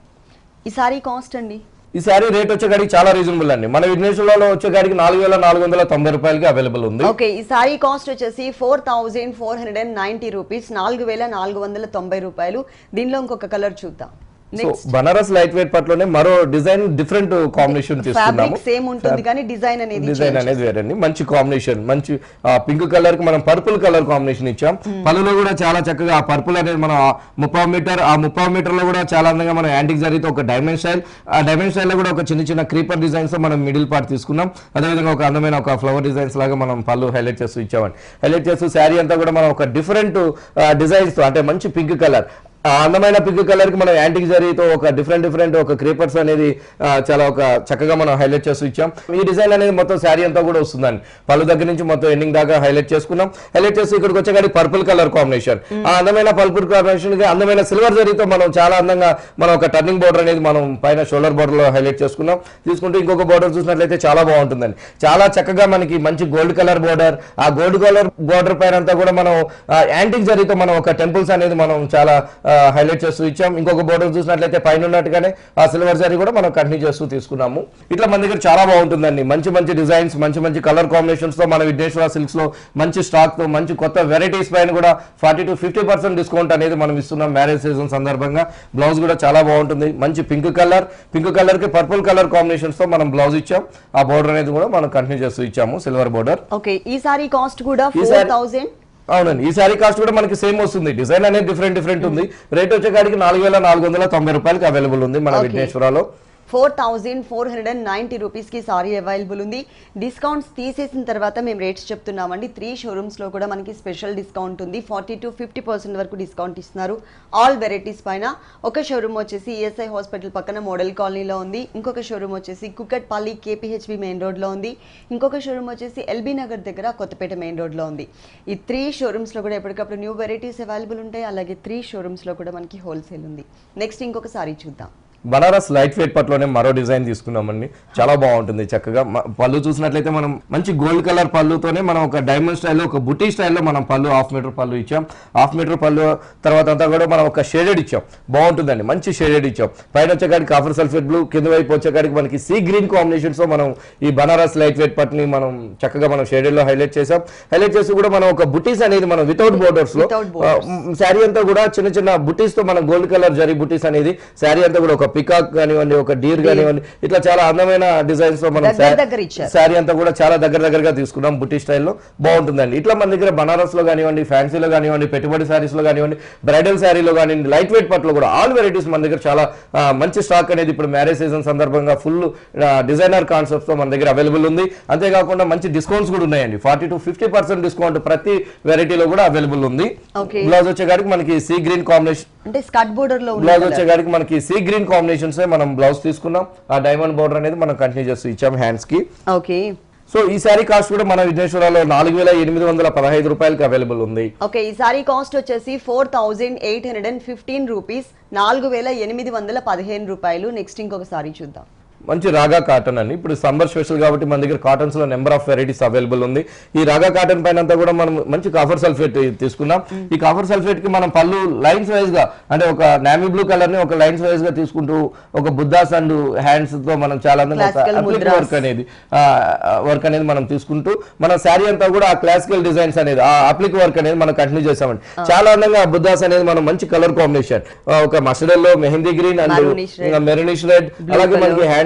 Speaker 1: ఈ సారీ కాస్ట్ అండి
Speaker 2: ఈ శారీ రేట్ వచ్చేకాడికి చాలా రీజనబుల్ అండి మన విఘ్నేశ్వరంలో వచ్చేకాడికి నాలుగు వేల నాలుగు వందల తొంభై రూపాయలకి అవైలబుల్ ఉంది
Speaker 1: ఓకే ఈ సారీ కాస్ట్ వచ్చేసి four thousand four hundred and ninety rupees నాలుగు వేల నాలుగు వందల తొంభై రూపాయలు దీనిలో ఇంకొక కలర్ చూద్దాం
Speaker 2: so
Speaker 1: next
Speaker 2: Banaras light weight పట్లోనే మరో డిజైన్ డిఫరెంట్ కాంబినేషన్ తీసుకున్నాము
Speaker 1: ఫ్యాబ్రిక్ సేమ్ ఉంటుంది కానీ డిజైన్ అనేది
Speaker 2: డిజైన్ అనేది వేరండి మంచి కాంబినేషన్ మంచి పింక్ కలర్ కి మనం పర్పుల్ కలర్ కాంబినేషన్ ఇచ్చాం పళ్ళులో కూడా చాలా చక్కగా ఆ పర్పుల్ అనేది మనం ముప్పై మీటర్ ఆ ముప్పై మీటర్ లో కూడా చాలా అందంగా మనం యాంటిక్ జరిగితే ఒక డైమండ్ స్టైల్ ఆ డైమండ్ స్టైల్ లో కూడా ఒక చిన్న చిన్న క్రీపర్ డిజైన్స్ తో మనం మిడిల్ పార్ట్ తీసుకున్నాం అదేవిధంగా ఒక అందమైన ఒక ఫ్లవర్ డిజైన్స్ లాగా మనం పళ్ళు హైలైట్ చేస్తూ ఇచ్చామండి హైలైట్ చేస్తూ శారీ అంతా కూడా మనం ఒక డిఫరెంట్ డిజైన్స్ తో అంటే మంచి పింక్ కలర్ ఆ అందమైన పింక్ కలర్ కి మనం యాంటిక్ జరీతో ఒక డిఫరెంట్ డిఫరెంట్ ఒక క్రీపర్స్ అనేది ఆ, చాలా ఒక చక్కగా మనం హైలైట్ చేస్తూ ఇచ్చాం ఈ డిజైన్ అనేది మొత్తం శారీ అంతా కూడా వస్తుందండి పళ్ళు దగ్గర నుంచి మొత్తం ఎండింగ్ దాకా హైలైట్ చేసుకున్నాం హైలైట్ చేసి ఇక్కడికి వచ్చేకాడి పర్పుల్ కలర్ కాంబినేషన్ ఆ అందమైన పర్పుల్ కాంబినేషన్ కి అందమైన సిల్వర్ జరీతో మనం చాలా అందంగా మనం ఒక టర్నింగ్ బోర్డర్ అనేది మనం పైన షోల్డర్ బోర్డర్ లో హైలైట్ చేసుకున్నాం తీసుకుంటే ఇంకొక బోర్డర్ చూసినట్లయితే చాలా బాగుంటుందండి చాలా చక్కగా మనకి మంచి గోల్డ్ కలర్ బోర్డర్ ఆ గోల్డ్ కలర్ బోర్డర్ పైన అంతా కూడా మనం యాంటిక్ జరీతో మనం ఒక టెంపుల్స్ అనేది మనం చాలా హైలైట్ చేస్తూ ఇచ్చాం ఇంకొక బోర్డర్ చూసినట్లయితే పైన ఉన్నట్టుగానే ఆ సిల్వర్ జరీ కూడా మనం కంటిన్యూ చేస్తూ తీసుకున్నాము ఇట్లా మన దగ్గర చాలా బాగుంటుందండి మంచి మంచి డిజైన్స్ మంచి మంచి కలర్ కాంబినేషన్స్ తో మన విఘ్నేశ్వర సిల్క్స్ లో మంచి స్టాక్ తో మంచి కొత్త వెరైటీస్ పైన కూడా forty to fifty percent discount అనేది మనం ఇస్తున్నాం మ్యారేజ్ సీజన్ సందర్భంగా బ్లౌజ్ కూడా చాలా బాగుంటుంది మంచి పింక్ కలర్ పింక్ కలర్ కి పర్పుల్ కలర్ కాంబినేషన్స్ తో మనం బ్లౌజ్ ఇచ్చాం ఆ బోర్డర్ అనేది కూడా మనం కంటిన్యూ చేస్తూ ఇచ్చాము సిల్వర్ బోర్డర్
Speaker 1: ఓకే ఈ సారీ కాస్ట్ కూడా
Speaker 2: ఈ
Speaker 1: ఫోర్
Speaker 2: సారీ-
Speaker 1: థౌజండ్
Speaker 2: అవునండి ఈ సారీ కాస్ట్ కూడా మనకి సేమ్ వస్తుంది డిజైన్ అనేది డిఫరెంట్ డిఫరెంట్ ఉంది రేట్ వచ్చేకాడికి నాలుగు వేల నాలుగు వందల తొంభై రూపాయలకి అవైలబుల్ ఉంది మన
Speaker 1: Okay.
Speaker 2: విఘ్నేశ్వరాలో
Speaker 1: four thousand four hundred and ninety రూపీస్కి సారీ అవైలబుల్ ఉంది డిస్కౌంట్స్ తీసేసిన తర్వాత మేము రేట్స్ చెప్తున్నామండి త్రీ షోరూమ్స్లో కూడా మనకి స్పెషల్ డిస్కౌంట్ ఉంది ఫార్టీ టు ఫిఫ్టీ పర్సెంట్ వరకు డిస్కౌంట్ ఇస్తున్నారు ఆల్ వెరైటీస్ పైన ఒక షోరూమ్ వచ్చేసి ఈఎస్ఐ హాస్పిటల్ పక్కన మోడల్ కాలనీలో ఉంది ఇంకొక షోరూమ్ వచ్చేసి కుకట్పల్లి కేపీహెచ్బి మెయిన్ రోడ్లో ఉంది ఇంకొక షోరూమ్ వచ్చేసి ఎల్బీ నగర్ దగ్గర కొత్తపేట మెయిన్ రోడ్లో ఉంది ఈ త్రీ షోరూమ్స్లో కూడా ఎప్పటికప్పుడు న్యూ వెరైటీస్ అవైలబుల్ ఉంటాయి అలాగే త్రీ షోరూమ్స్లో కూడా మనకి హోల్సేల్ ఉంది నెక్స్ట్ ఇంకొక సారీ చూద్దాం
Speaker 2: బనారస్ లైట్ వెయిట్ పట్లోనే మరో డిజైన్ తీసుకున్నామండి చాలా బాగుంటుంది చక్కగా మ- పళ్ళు చూసినట్లయితే మనం మంచి గోల్డ్ కలర్ పళ్ళుతోనే మనం ఒక డైమండ్ స్టైల్లో ఒక బుటీ స్టైల్లో మనం పళ్ళు హాఫ్ మీటర్ పళ్ళు ఇచ్చాం హాఫ్ మీటర్ పళ్ళు తర్వాత అంతా కూడా మనం ఒక షేడెడ్ ఇచ్చాం బాగుంటుందండి మంచి షేడెడ్ ఇచ్చాం పైన వచ్చేకాడికి కాఫర్ సల్ఫేట్ బ్లూ కింద వైపు వచ్చేకాడికి మనకి సీ గ్రీన్ కాంబినేషన్స్ తో మనం ఈ బనారస్ లైట్ వెయిట్ పట్టుని మనం చక్కగా మనం షేడెడ్ లో హైలైట్ చేసాం హైలైట్ చేసి కూడా మనం ఒక బుటీస్ అనేది మనం వితౌట్ బోర్డర్స్ లో
Speaker 1: Without borders.
Speaker 2: శారీ అంతా కూడా చిన్న చిన్న బుటీస్ తో మన గోల్డ్ కలర్ జరీ బుటీస్ అనేది శారీ అంతా కూడా ఒక పికాక్ కానివ్వండి ఒక డీర్ కానివ్వండి ఇట్లా చాలా అందమైన డిజైన్స్ తో మనం
Speaker 1: దగ్గర దగ్గర ఇచ్చారు.
Speaker 2: శారీ అంతా కూడా చాలా దగ్గర దగ్గరగా తీసుకున్నాం బుటీ స్టైల్లో బాగుంటుందండి ఇట్లా మన దగ్గర బనారస్ లో కానివ్వండి ఫ్యాన్సీలో కానివ్వండి పెట్టుబడి శారీస్ లో కానివ్వండి బ్రైడల్ శారీలో కానివ్వండి లైట్ వెయిట్ పట్లో కూడా ఆల్ వెరైటీస్ మన దగ్గర చాలా ఆ, మంచి స్టాక్ అనేది ఇప్పుడు మ్యారేజ్ సీజన్ సందర్భంగా ఫుల్ డిజైనర్ కాన్సెప్ట్స్ తో మన దగ్గర అవైలబుల్ ఉంది అంతేకాకుండా మంచి డిస్కౌంట్స్ కూడా ఉన్నాయండి forty to fifty percent discount ప్రతి వెరైటీలో కూడా అవైలబుల్ ఉంది
Speaker 1: Okay.
Speaker 2: బ్లౌజ్ వచ్చేగాడికి మనకి సీ గ్రీన్ కాంబినేషన్
Speaker 1: అంటే స్కట్ బోర్డర్ లో
Speaker 2: బ్లౌజ్
Speaker 1: ఉంది
Speaker 2: వచ్చేగాడికి మనకి సీ గ్రీన్ కాంబినేషన్స్ మనం బ్లౌజ్ తీసుకున్నాం ఆ డైమండ్ బోర్డర్ అనేది మనం కంటిన్యూ చేస్తూ ఇచ్చాం హ్యాండ్స్ కి
Speaker 1: ఓకే
Speaker 2: సో ఈ శారీ కాస్ట్ కూడా మన విఘ్నేశ్వరాలో నాలుగు వేల ఎనిమిది వందల పదహైదు రూపాయలకి అవైలబుల్ ఉంది
Speaker 1: ఓకే ఈ సారీ కాస్ట్ వచ్చేసి four thousand eight hundred and fifteen rupees నాలుగు వేల ఎనిమిది వందల పదిహేను రూపాయలు నెక్స్ట్ ఇంకొక సారీ చూద్దాం
Speaker 2: మంచి రాగా కాటన్ అండి ఇప్పుడు సమ్మర్ స్పెషల్ కాబట్టి మన దగ్గర కాటన్స్ లో నెంబర్ ఆఫ్ వెరైటీస్ అవైలబుల్ ఉంది ఈ రాగా కాటన్ పైన అంతా కూడా మనం మంచి కాఫర్ సల్ఫేట్ తీసుకున్నాం ఈ కాఫర్ సల్ఫేట్ కి మనం పళ్ళు లైన్స్ వైజ్ గా అంటే ఒక నామీ బ్లూ కలర్ ని ఒక లైన్స్ వైజ్ గా తీసుకుంటూ ఒక బుద్ధాస్ అండ్ హ్యాండ్స్ తో మనం చాలా
Speaker 1: Classical mudras.
Speaker 2: వర్క్ అనేది వర్క్ అనేది మనం తీసుకుంటూ మన శారీ అంతా కూడా ఆ క్లాసికల్ డిజైన్స్ అనేది ఆ అప్లిక్ వర్క్ అనేది మనం కంటిన్యూ చేసామండి చాలా అందంగా ఆ బుద్ధాస్ అనేది మనం మంచి కలర్ కాంబినేషన్ ఒక మస్టర్డ్ లో mehndi green
Speaker 1: Maroonish red.
Speaker 2: And maroonish red
Speaker 1: Blue
Speaker 2: అలాగే
Speaker 1: colour.
Speaker 2: మనకి హ్యాండ్స్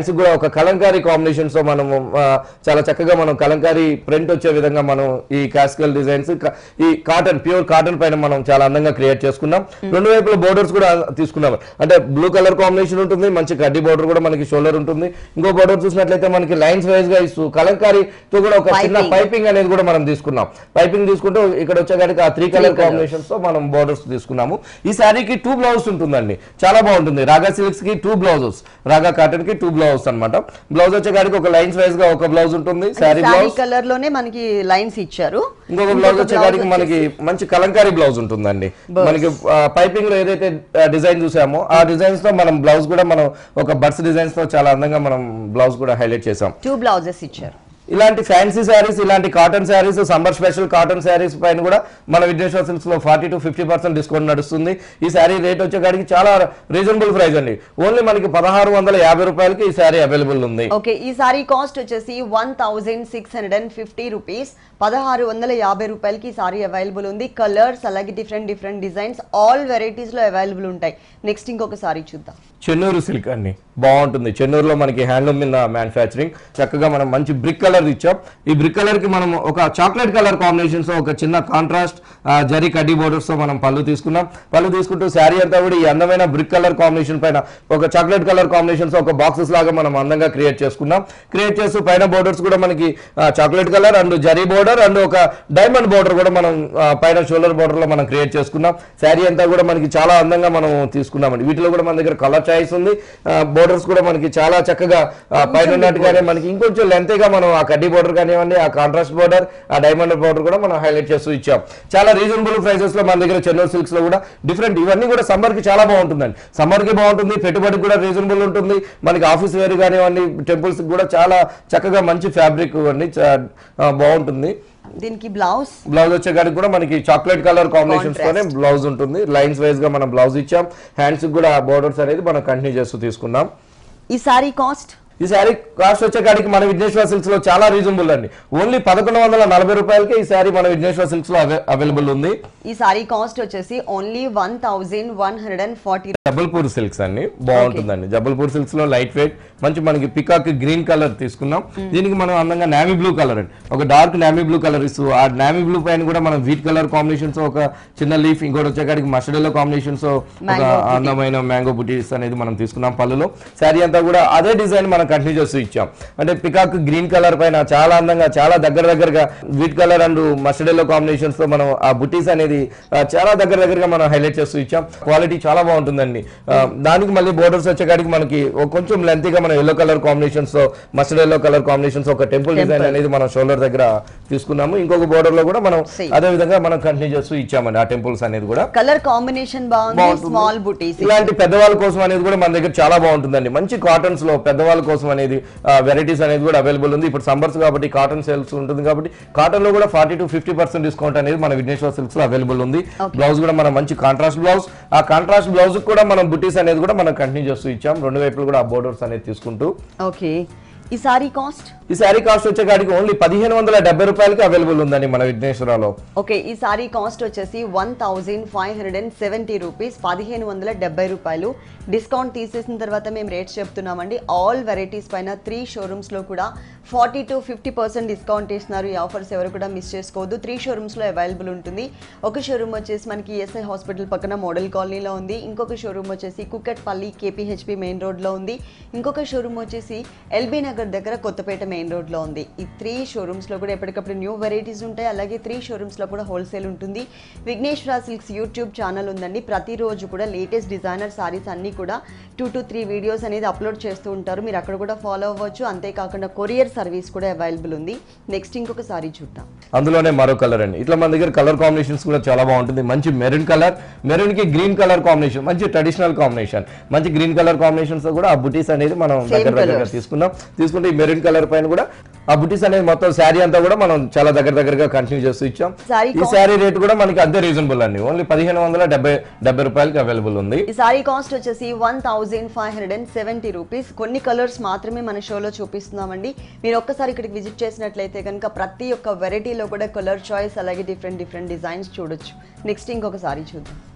Speaker 2: హ్యాండ్స్ కూడా ఒక కలంకారీ కాంబినేషన్స్ తో మనము ఆ, చాలా చక్కగా మనం కలంకారీ ప్రింట్ వచ్చే విధంగా మనం ఈ కాస్కల్ డిజైన్స్ ఈ కాటన్ ప్యూర్ కాటన్ పైన మనం చాలా అందంగా క్రియేట్ చేసుకున్నాం రెండు వైపుల బోర్డర్స్ కూడా తీసుకున్నాం అంటే బ్లూ కలర్ కాంబినేషన్ ఉంటుంది మంచి కడ్డీ బోర్డర్ కూడా మనకి షోల్డర్ ఉంటుంది ఇంకో బోర్డర్ చూసినట్లయితే మనకి లైన్స్ వైజ్ గా ఇస్తూ కలంకారీతో కూడా ఒక చిన్న
Speaker 1: Piping.
Speaker 2: పైపింగ్ అనేది కూడా మనం తీసుకున్నాం పైపింగ్ తీసుకుంటూ ఇక్కడ వచ్చేకాడికి ఆ త్రీ కలర్ కాంబినేషన్స్ తో మనం బోర్డర్స్ తీసుకున్నాము ఈ శారీకి టూ బ్లౌజ్ ఉంటుందండి చాలా బాగుంటుంది రాగా సిల్క్స్ కి టూ బ్లౌజెస్ రాగా కాటన్ కి టూ బ్లౌజ్ అన్నమాట బ్లౌజ్ వచ్చేకాడికి ఒక లైన్స్ వైజ్ గా ఒక బ్లౌజ్ ఉంటుంది శారీ
Speaker 1: శారీ
Speaker 2: బ్లౌజ్
Speaker 1: కలర్ లోనే మనకి లైన్స్ ఇచ్చారు
Speaker 2: ఇంకొక బ్లౌజ్ వచ్చేకాడికి మనకి మంచి కలంకారీ బ్లౌజ్ ఉంటుందండి మనకి పైపింగ్ లో ఏదైతే డిజైన్ చూసామో ఆ డిజైన్స్ తో మనం బ్లౌజ్ కూడా మనం ఒక బర్డ్స్ డిజైన్స్ తో చాలా అందంగా మనం బ్లౌజ్ కూడా హైలైట్ చేసాం
Speaker 1: టూ బ్లౌజెస్ ఇచ్చారు
Speaker 2: ఇలాంటి ఫ్యాన్సీ శారీస్ ఇలాంటి cotton saris summer special cotton saris పైన కూడా మన విఘ్నేశ్వర సిల్క్స్ లో forty to fifty percent discount నడుస్తుంది ఈ శారీ రేట్ వచ్చేకాడికి చాలా రీజనబుల్ ప్రైస్ అండి ఓన్లీ మనకి పదహారు వందల యాభై రూపాయలకి ఈ శారీ అవైలబుల్ ఉంది
Speaker 1: ఓకే ఈ సారీ కాస్ట్ వచ్చేసి one thousand six hundred and fifty rupees పదహారు వందల యాభై రూపాయలకి ఈ సారీ అవైలబుల్ ఉంది కలర్స్ అలాగే different different designs all varieties లో అవైలబుల్ ఉంటాయి నెక్స్ట్ ఇంకొక సారీ చూద్దాం
Speaker 2: చెన్నూరు సిల్క్ అండి బాగుంటుంది చెన్నూరులో మనకి హ్యాండ్లూమ్ మీద మ్యానుఫ్యాక్చరింగ్ చక్కగా మనం మంచి బ్రిక్ కలర్ ఇచ్చాం ఈ బ్రిక్ కలర్ కి మనం ఒక చాక్లెట్ కలర్ కాంబినేషన్స్ తో ఒక చిన్న కాంట్రాస్ట్ జరీ కడ్డీ బోర్డర్స్ తో మనం పళ్ళు తీసుకున్నాం పళ్ళు తీసుకుంటూ శారీ అంతా కూడా ఈ అందమైన బ్రిక్ కలర్ కాంబినేషన్ పైన ఒక చాక్లెట్ కలర్ కాంబినేషన్స్ ఒక బాక్సెస్ లాగా మనం అందంగా క్రియేట్ చేసుకున్నాం క్రియేట్ చేస్తూ పైన బోర్డర్స్ కూడా మనకి chocolate colour and zari border and ఒక డైమండ్ బోర్డర్ కూడా మనం ఆ, పైన షోల్డర్ బోర్డర్ లో మనం క్రియేట్ చేసుకున్నాం శారీ అంతా కూడా మనకి చాలా అందంగా మనం తీసుకున్నామండి వీటిలో కూడా మన దగ్గర కలర్ చాయిస్ ఉంది బోర్డర్స్ కూడా మనకి చాలా చక్కగా ఆ, పైన ఉన్నట్టుగానే మనకి ఇంకొంచెం లెంత్ గా మనం ఆ కడ్డీ బోర్డర్ కానివ్వండి ఆ కాంట్రాస్ట్ బోర్డర్ ఆ డైమండ్ బోర్డర్ కూడా మనం హైలైట్ చేస్తూ ఇచ్చాం చాలా రీజనబుల్ ప్రైసెస్ లో మన దగ్గర చెన్నూరు సిల్క్స్ లో కూడా డిఫరెంట్ ఇవన్నీ కూడా సమ్మర్ కి చాలా బాగుంటుందండి సమ్మర్ కి బాగుంటుంది పెట్టుబడికి కూడా రీజనబుల్ ఉంటుంది మనకి ఆఫీస్ వేర్ కానివ్వండి టెంపుల్స్ కూడా చాలా చక్కగా మంచి ఫ్యాబ్రిక్ అండి చా- ఆ, బాగుంటుంది
Speaker 1: దీనికి బ్లౌజ్
Speaker 2: బ్లౌజ్ వచ్చేకాడికి కూడా మనకి చాక్లెట్ కలర్ కాంబినేషన్స్ తోనే బ్లౌజ్ ఉంటుంది లైన్స్ వైజ్ గా మనం బ్లౌజ్ ఇచ్చాం హ్యాండ్స్ కూడా బోర్డర్స్ అనేది మనం కంటిన్యూ చేస్తూ తీసుకున్నాం
Speaker 1: ఈ సారీ కాస్ట్
Speaker 2: ఈ శారీ కాస్ట్ వచ్చేకాడికి మన విఘ్నేశ్వర సిల్క్స్ లో చాలా రీజనబుల్ అండి ఓన్లీ పదకొండు వందల నలభై రూపాయలకి ఈ శారీ మన విఘ్నేశ్వర సిల్క్స్ లో అవైలబుల్ ఉంది
Speaker 1: ఈ సారీ కాస్ట్ వచ్చేసి only one thousand one hundred and forty
Speaker 2: Jabalpur silks అండి బాగుంటుందండి జబల్పూర్ సిల్క్స్ లో లైట్ వెయిట్ మంచి మనకి పికాక్ గ్రీన్ కలర్ తీసుకున్నాం దీనికి మనం అందంగా నామీ బ్లూ కలర్ అండి ఒక డార్క్ నామీ బ్లూ కలర్ ఇస్తూ ఆ నామీ బ్లూ పైన కూడా మనం వీట్ కలర్ కాంబినేషన్స్ ఒక చిన్న లీఫ్ ఇంకోటి వచ్చేకాడికి మస్టర్డ్ కాంబినేషన్స్ ఒక
Speaker 1: Mango booty.
Speaker 2: అందమైన మ్యాంగో బుటీస్ అనేది మనం తీసుకున్నాం పళ్ళులో శారీ అంతా కూడా అదే డిజైన్ మనం కంటిన్యూ చేస్తూ ఇచ్చాం అంటే పికాక్ గ్రీన్ కలర్ పైన చాలా అందంగా చాలా దగ్గర దగ్గరగా wheat colour and mustard combinations తో మనం ఆ బుటీస్ అనేది ఆ, చాలా దగ్గర దగ్గరగా మనం హైలైట్ చేస్తూ ఇచ్చాం క్వాలిటీ చాలా బాగుంటుందండి ఆ, దానికి మళ్ళీ బోర్డర్స్ వచ్చేకాడికి మనకి ఒక కొంచెం లెంత్ గా మనం ఎల్లో కలర్ కాంబినేషన్స్ తో మస్టర్డ్ ఎల్లో కలర్ కాంబినేషన్స్ ఒక టెంపుల్ డిజైన్ అనేది మనం షోల్డర్ దగ్గర తీసుకున్నాము ఇంకొక బోర్డర్ లో కూడా మనం
Speaker 1: Same.
Speaker 2: అదే విధంగా మనం కంటిన్యూ చేస్తూ ఇచ్చామండి ఆ టెంపుల్స్ అనేది కూడా
Speaker 1: కలర్ కాంబినేషన్ బాగుంది
Speaker 2: బాగుంటుంది.
Speaker 1: స్మాల్ బుటీస్
Speaker 2: ఇలాంటి పెద్దవాళ్ళ కోసం అనేది కూడా మన దగ్గర చాలా బాగుంటుందండి మంచి కాటన్స్ లో పెద్దవాళ్ళ కోసం అనేది వెరైటీస్ అనేది కూడా అవైలబుల్ ఉంది ఇప్పుడు సమ్మర్స్ కాబట్టి కాటన్ సేల్స్ ఉంటుంది కాబట్టి కాటన్ లో కూడా forty to fifty percent discount అనేది మన విఘ్నేశ్వర సిల్క్స్ లో అవైలబుల్ ఉంది బ్లౌజ్ కూడా మనం మంచి కాంట్రాస్ట్ బ్లౌజ్ ఆ కాంట్రాస్ట్ బ్లౌజ్ కూడా మనం బుటీస్ అనేది కూడా మనం కంటిన్యూ చేస్తూ ఇచ్చాం రెండు వైపులు కూడా ఆ బోర్డర్స్ అనేది తీసుకుంటూ
Speaker 1: ఓకే ఈ సారీ కాస్ట్
Speaker 2: ఈ శారీ కాస్ట్ వచ్చేకాడికి ఓన్లీ పదిహేను వందల డెబ్బై రూపాయలకి అవైలబుల్ ఉందండి మన విఘ్నేశ్వరలో
Speaker 1: ఓకే ఈ సారీ కాస్ట్ వచ్చేసి one thousand five hundred and seventy rupees పదిహేను వందల డెబ్బై రూపాయలు డిస్కౌంట్ తీసేసిన తర్వాత మేము రేట్స్ చెప్తున్నామండి ఆల్ వెరైటీస్ పైన త్రీ షోరూమ్స్లో కూడా forty to fifty percent discount ఇస్తున్నారు ఈ ఆఫర్స్ ఎవరు కూడా మిస్ చేసుకోవద్దు త్రీ షోరూమ్స్లో అవైలబుల్ ఉంటుంది ఒక షోరూమ్ వచ్చేసి మనకి ఈఎస్ఐ హాస్పిటల్ పక్కన మోడల్ కాలనీలో ఉంది ఇంకొక షోరూమ్ వచ్చేసి కుక్కట్పల్లి కేపీహెచ్పి మెయిన్ రోడ్లో ఉంది ఇంకొక షోరూమ్ వచ్చేసి ఎల్బీ నగర్ దగ్గర కొత్తపేట మెయిన్ రోడ్లో ఉంది ఈ త్రీ షోరూమ్స్లో కూడా ఎప్పటికప్పుడు న్యూ వెరైటీస్ ఉంటాయి అలాగే త్రీ షోరూమ్స్లో కూడా హోల్సేల్ ఉంటుంది విఘ్నేశ్వర సిల్క్స్ యూట్యూబ్ ఛానల్ ఉందండి ప్రతిరోజు కూడా లేటెస్ట్ డిజైనర్ సారీస్ అన్నీ కూడా టూ టు త్రీ వీడియోస్ అనేది అప్లోడ్ చేస్తూ ఉంటారు మీరు అక్కడ కూడా ఫాలో అవ్వచ్చు అంతేకాకుండా కొరియర్ సర్వీస్ కూడా అవైలబుల్ ఉంది నెక్స్ట్ ఇంకొక సారీ చూద్దాం
Speaker 2: అందులోనే మరో కలర్ అండి ఇట్లా మన దగ్గర కలర్ కాంబినేషన్స్ కూడా చాలా బాగుంటుంది మంచి మెరూన్ కలర్ మెరూన్ కి గ్రీన్ కలర్ కాంబినేషన్ మంచి ట్రెడిషనల్ కాంబినేషన్ మంచి గ్రీన్ కలర్ కాంబినేషన్స్ తో కూడా ఆ బుటీస్ అనేది మనం
Speaker 1: Same
Speaker 2: దగ్గర దగ్గరగా
Speaker 1: colours.
Speaker 2: తీసుకున్నాం తీసుకుంటే ఈ మెరూన్ కలర్ పైన కూడా ఆ బుటీస్ అనేది మొత్తం శారీ అంతా కూడా మనం చాలా దగ్గర దగ్గరగా కంటిన్యూ చేస్తూ ఇచ్చాం
Speaker 1: Saree
Speaker 2: ఈ శారీ రేట్ కూడా మనకి అంతే రీజనబుల్ అండి ఓన్లీ పదిహేను వందల డెబ్బై డెబ్బై రూపాయలకి అవైలబుల్ ఉంది
Speaker 1: ఈ సారీ కాస్ట్ వచ్చేసి one thousand five hundred and seventy rupees కొన్ని కలర్స్ మాత్రమే మన షోలో చూపిస్తున్నామండి మీరు ఒక్కసారి ఇక్కడికి విజిట్ చేసినట్లయితే కనుక ప్రతి ఒక్క వెరైటీలో కూడా కలర్ చాయిస్ అలాగే డిఫరెంట్ డిఫరెంట్ డిజైన్స్ చూడొచ్చు నెక్స్ట్ ఇంకొక సారీ చూద్దాం